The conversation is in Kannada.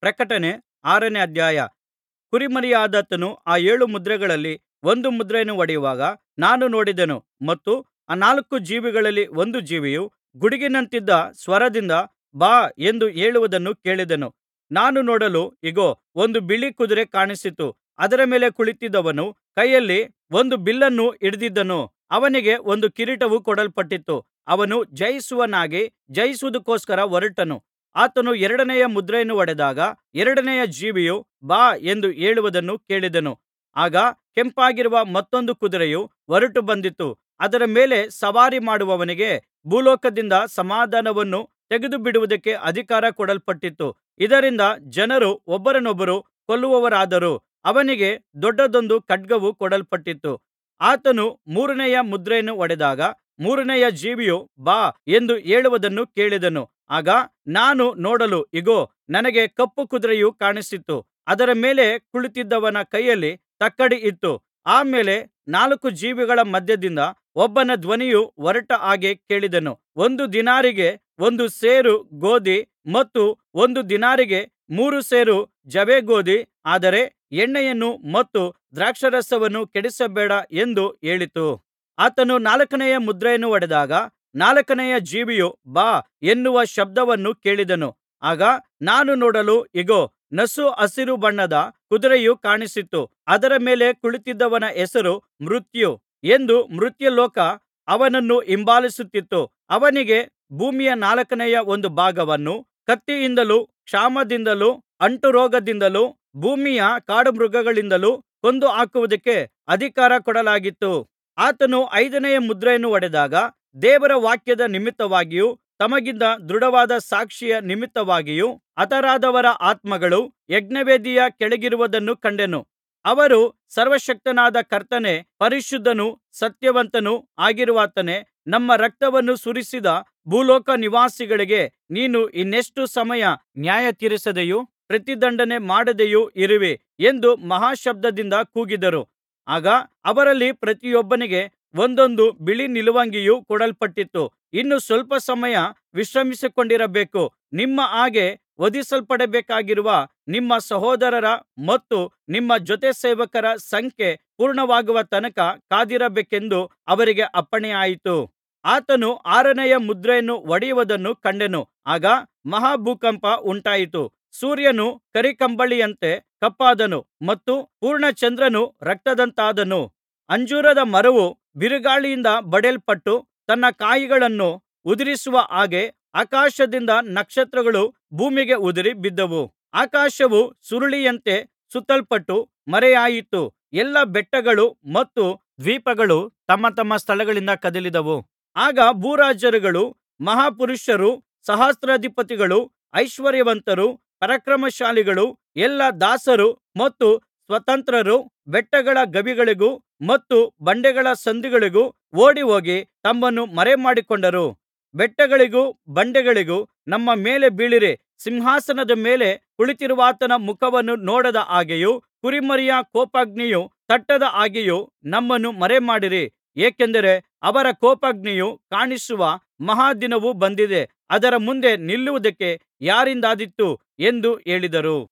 ಪ್ರಕಟಣೆ ಆರನೇ ಅಧ್ಯಾಯ ಕುರಿಮರಿಯಾದಾತನು ಆ ಏಳು ಮುದ್ರೆಗಳಲ್ಲಿ ಒಂದು ಮುದ್ರೆಯನ್ನು ಒಡೆಯುವಾಗ ನಾನು ನೋಡಿದೆನು ಮತ್ತು ಆ ನಾಲ್ಕು ಜೀವಿಗಳಲ್ಲಿ ಒಂದು ಜೀವಿಯು ಗುಡುಗಿನಂತಿದ್ದ ಸ್ವರದಿಂದ ಬಾ ಎಂದು ಹೇಳುವುದನ್ನು ಕೇಳಿದೆನು ನಾನು ನೋಡಲು ಇಗೋ ಒಂದು ಬಿಳೀ ಕುದುರೆ ಕಾಣಿಸಿತು ಅದರ ಮೇಲೆ ಕುಳಿತಿದ್ದವನು ಕೈಯಲ್ಲಿ ಒಂದು ಬಿಲ್ಲನ್ನು ಹಿಡಿದಿದ್ದನು ಅವನಿಗೆ ಒಂದು ಕಿರೀಟವು ಕೊಡಲ್ಪಟ್ಟಿತು ಅವನು ಜಯಿಸುವವನಾಗಿ ಜಯಿಸುವುದಕ್ಕೋಸ್ಕರ ಹೊರಟನು ಆತನು ಎರಡನೆಯ ಮುದ್ರೆಯನ್ನು ಒಡೆದಾಗ ಎರಡನೆಯ ಜೀವಿಯು ಬಾ ಎಂದು ಹೇಳುವುದನ್ನು ಕೇಳಿದೆನು ಆಗ ಕೆಂಪಾಗಿರುವ ಮತ್ತೊಂದು ಕುದುರೆಯು ಹೊರಟು ಬಂದಿತು ಅದರ ಮೇಲೆ ಸವಾರಿ ಮಾಡುವವನಿಗೆ ಭೂಲೋಕದಿಂದ ಸಮಾಧಾನವನ್ನು ತೆಗೆದುಬಿಡುವುದಕ್ಕೆ ಅಧಿಕಾರ ಕೊಡಲ್ಪಟ್ಟಿತು ಇದರಿಂದ ಜನರು ಒಬ್ಬರನೊಬ್ಬರು ಕೊಲ್ಲುವವರಾದರು ಅವನಿಗೆ ದೊಡ್ಡದೊಂದು ಖಡ್ಗವು ಕೊಡಲ್ಪಟ್ಟಿತು ಆತನು ಮೂರನೆಯ ಮುದ್ರೆಯನ್ನು ಒಡೆದಾಗ ಮೂರನೆಯ ಜೀವಿಯು ಬಾ ಎಂದು ಹೇಳುವುದನ್ನು ಕೇಳಿದೆನು ಆಗ ನಾನು ನೋಡಲು ಇಗೋ ನನಗೆ ಕಪ್ಪು ಕುದುರೆಯು ಕಾಣಿಸಿತು ಅದರ ಮೇಲೆ ಕುಳಿತಿದ್ದವನ ಕೈಯಲ್ಲಿ ತಕ್ಕಡಿ ಇತ್ತು ಆ ಮೇಲೆ ನಾಲ್ಕು ಜೀವಿಗಳ ಮಧ್ಯದಿಂದ ಒಬ್ಬನ ಧ್ವನಿಯು ಹೊರಟ ಹಾಗೆ ಕೇಳಿದೆನು ಒಂದು ದಿನಾರಿಗೆ ಒಂದು ಸೇರು ಗೋದಿ ಮತ್ತು ಒಂದು ದಿನಾರಿಗೆ ಮೂರು ಸೇರು ಜವೆಗೋದಿ ಆದರೆ ಎಣ್ಣೆಯನ್ನು ಮತ್ತು ದ್ರಾಕ್ಷಾರಸವನ್ನು ಕೆಡಿಸಬೇಡ ಎಂದು ಹೇಳಿತು ಆತನು ನಾಲ್ಕನೆಯ ಮುದ್ರೆಯನ್ನು ಒಡೆದಾಗ ನಾಲ್ಕನೆಯ ಜೀವಿಯು ಬಾ ಎನ್ನುವ ಶಬ್ದವನ್ನು ಕೇಳಿದೆನು ಆಗ ನಾನು ನೋಡಲು ಇಗೋ ನಸು ಹಸಿರು ಬಣ್ಣದ ಕುದುರೆಯು ಕಾಣಿಸಿತು ಅದರ ಮೇಲೆ ಕುಳಿತಿದ್ದವನ ಹೆಸರು ಮೃತ್ಯು ಎಂದು ಮೃತ್ಯುಲೋಕ ಅವನನ್ನು ಹಿಂಬಾಲಿಸುತ್ತಿತ್ತು ಅವನಿಗೆ ಭೂಮಿಯ ನಾಲ್ಕನೆಯ ಒಂದು ಭಾಗವನ್ನು ಕತ್ತಿಯಿಂದಲೂ ಕ್ಷಾಮದಿಂದಲೂ ಅಂಟುರೋಗದಿಂದಲೂ ಭೂಮಿಯ ಕಾಡುಮೃಗಗಳಿಂದಲೂ ಕೊಂದು ಹಾಕುವುದಕ್ಕೆ ಅಧಿಕಾರ ಕೊಡಲಾಗಿತ್ತು ಆತನು ಐದನೆಯ ಮುದ್ರೆಯನ್ನು ಒಡೆದಾಗ ದೇವರ ವಾಕ್ಯದ ನಿಮಿತ್ತವಾಗಿಯೂ ತಮಗಿದ್ದ ದೃಢವಾದ ಸಾಕ್ಷಿಯ ನಿಮಿತ್ತವಾಗಿಯೂ ಹತರಾದವರ ಆತ್ಮಗಳು ಯಜ್ಞವೇದಿಯ ಕೆಳಗಿರುವುದನ್ನು ಕಂಡೆನು ಅವರು ಸರ್ವಶಕ್ತನಾದ ಕರ್ತನೇ ಪರಿಶುದ್ಧನೂ ಸತ್ಯವಂತನೂ ಆಗಿರುವಾತನೇ ನಮ್ಮ ರಕ್ತವನ್ನು ಸುರಿಸಿದ ಭೂಲೋಕ ನಿವಾಸಿಗಳಿಗೆ ನೀನು ಇನ್ನೆಷ್ಟು ಸಮಯ ನ್ಯಾಯತೀರಿಸದೆಯೂ ಪ್ರತಿದಂಡನೆ ಮಾಡದೆಯೂ ಇರುವಿ ಎಂದು ಮಹಾಶಬ್ದದಿಂದ ಕೂಗಿದರು ಆಗ ಅವರಲ್ಲಿ ಪ್ರತಿಯೊಬ್ಬನಿಗೆ ಒಂದೊಂದು ಬಿಳಿ ನಿಲುವಂಗಿಯು ಕೊಡಲ್ಪಟ್ಟಿತು ಇನ್ನು ಸ್ವಲ್ಪ ಸಮಯ ವಿಶ್ರಮಿಸಿಕೊಂಡಿರಬೇಕು ನಿಮ್ಮ ಹಾಗೆ ವಧಿಸಲ್ಪಡಬೇಕಾಗಿರುವ ನಿಮ್ಮ ಸಹೋದರರ ಮತ್ತು ನಿಮ್ಮ ಜೊತೆ ಸೇವಕರ ಸಂಖ್ಯೆ ಪೂರ್ಣವಾಗುವ ತನಕ ಕಾದಿರಬೇಕೆಂದು ಅವರಿಗೆ ಅಪ್ಪಣೆಯಾಯಿತು ಆತನು ಆರನೆಯ ಮುದ್ರೆಯನ್ನು ಒಡೆಯುವುದನ್ನು ಕಂಡೆನು ಆಗ ಮಹಾ ಭೂಕಂಪ ಉಂಟಾಯಿತು ಸೂರ್ಯನು ಕರಿಕಂಬಳಿಯಂತೆ ಕಪ್ಪಾದನು ಮತ್ತು ಪೂರ್ಣಚಂದ್ರನು ರಕ್ತದಂತಾದನು ಅಂಜೂರದ ಮರವು ಬಿರುಗಾಳಿಯಿಂದ ಬಡಿಯಲ್ಪಟ್ಟು ತನ್ನ ಕಾಯಿಗಳನ್ನು ಉದುರಿಸುವ ಹಾಗೆ ಆಕಾಶದಿಂದ ನಕ್ಷತ್ರಗಳು ಭೂಮಿಗೆ ಉದುರಿ ಬಿದ್ದವು ಆಕಾಶವು ಸುರುಳಿಯಂತೆ ಸುತ್ತಲ್ಪಟ್ಟು ಮರೆಯಾಯಿತು ಎಲ್ಲಾ ಬೆಟ್ಟಗಳು ಮತ್ತು ದ್ವೀಪಗಳು ತಮ್ಮ ತಮ್ಮ ಸ್ಥಳಗಳಿಂದ ಕದಲಿದವು ಆಗ ಭೂರಾಜರುಗಳು ಮಹಾಪುರುಷರು ಸಹಸ್ರಾಧಿಪತಿಗಳು ಐಶ್ವರ್ಯವಂತರು ಪರಾಕ್ರಮಶಾಲಿಗಳು ಎಲ್ಲಾ ದಾಸರು ಮತ್ತು ಸ್ವತಂತ್ರರು ಬೆಟ್ಟಗಳ ಗವಿಗಳಿಗೂ ಮತ್ತು ಬಂಡೆಗಳ ಸಂದುಗಳಿಗೂ ಓಡಿಹೋಗಿ ತಮ್ಮನ್ನು ಮರೆಮಾಡಿಕೊಂಡರು ಬೆಟ್ಟಗಳಿಗೂ ಬಂಡೆಗಳಿಗೂ ನಮ್ಮ ಮೇಲೆ ಬೀಳಿರಿ ಸಿಂಹಾಸನದ ಮೇಲೆ ಕುಳಿತಿರುವಾತನ ಮುಖವನ್ನು ನೋಡದ ಹಾಗೆಯೂ ಕುರಿಮರಿಯ ಕೋಪಾಗ್ನಿಯು ತಟ್ಟದ ಹಾಗೆಯೂ ನಮ್ಮನ್ನು ಮರೆಮಾಡಿರಿ ಏಕೆಂದರೆ ಅವರ ಕೋಪಾಗ್ನಿಯು ಕಾಣಿಸುವ ಮಹಾ ದಿನವು ಬಂದಿದೆ ಅದರ ಮುಂದೆ ನಿಲ್ಲುವುದಕ್ಕೆ ಯಾರಿಂದಾದೀತು ಎಂದು ಹೇಳಿದರು